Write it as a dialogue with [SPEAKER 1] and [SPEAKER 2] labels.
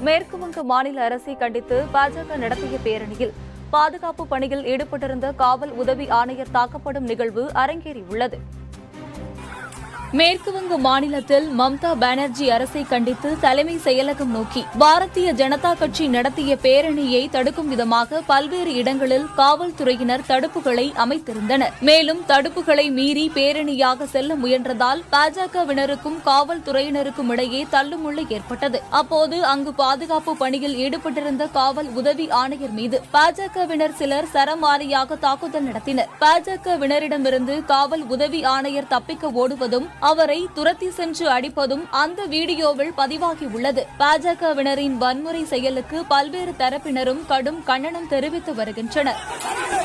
[SPEAKER 1] மேற்குவங்க மாநில அரசை கண்டித்து பாஜக நடத்திய பேரணியில் பாதுகாப்பு பணியில் ஈடுபட்டிருந்த காவல் உதவி ஆணையர் தாக்கப்படும் நிகழ்வு அரங்கேறியுள்ளது மேற்குவங்க மாநிலத்தில் மம்தா பானர்ஜி அரசை கண்டித்து தலைமை செயலகம் நோக்கி பாரதிய ஜனதா கட்சி நடத்திய பேரணியை தடுக்கும் விதமாக பல்வேறு இடங்களில் காவல்துறையினர் தடுப்புகளை அமைத்திருந்தனர் மேலும் தடுப்புகளை மீறி பேரணியாக செல்ல முயன்றதால் பாஜகவினருக்கும் காவல்துறையினருக்கும் இடையே தள்ளுமுள்ளு ஏற்பட்டது அப்போது அங்கு பாதுகாப்பு பணியில் ஈடுபட்டிருந்த காவல் உதவி ஆணையர் மீது பாஜகவினர் சிலர் சரமாரியாக தாக்குதல் நடத்தினர் பாஜகவினரிடமிருந்து காவல் உதவி ஆணையர் தப்பிக்க ஓடுவதும் அவரை துரத்தி சென்று அடிப்பதும் அந்த வீடியோவில் பதிவாகியுள்ளது பாஜகவினரின் வன்முறை செயலுக்கு பல்வேறு தரப்பினரும் கடும் கண்டனம் தெரிவித்து வருகின்றனர்